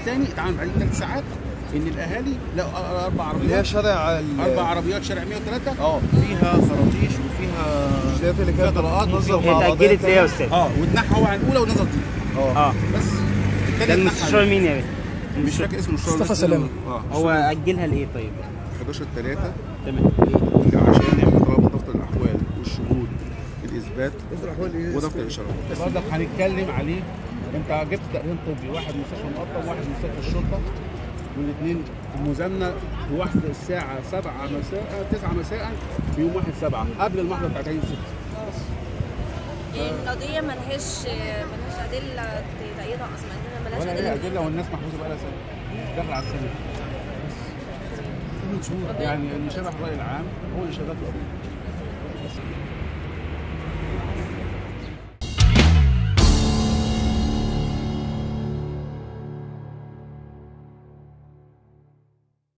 تاني اتعمل بعدين ثلاث ساعات ان الاهالي لقوا اربع اللي هي عربيات شارع ال- اربع عربيات شارع 103 اه. فيها خراطيش وفيها شايف اللي فيها كانت طلقات بتنظم وفيها- مع هي بعضها اتأجلت ليه يا استاذ؟ اه واتنحى هو عن الاولى ونزل دي اه اه بس التاني ده اتنحى المستشار مين يا بيه؟ مش فاكر اسمه المستشار مصطفى بس سلامة. اه هو اجلها لايه طيب؟ 11 3 تمام عشان يعمل طلب ضبط الاحوال والشهود الاثبات وضبط الاشارات برضك هنتكلم عليه انت جبت تقرير طبي واحد مستشفى مقطم واحد مستشفى الشرطه والاثنين المزامنه في واحده الساعه 7 مساء 9 مساء في يوم 1 7 قبل المحضر بتاع عين 6 القضية ملهاش ملهاش أدلة تأيدها أصلا إنها ملهاش ولا ايه أدلة ادله والناس محبوسه بقى لها سنه داخله على السنه يعني اللي شبه الراي العام هو اللي شغال في القضيه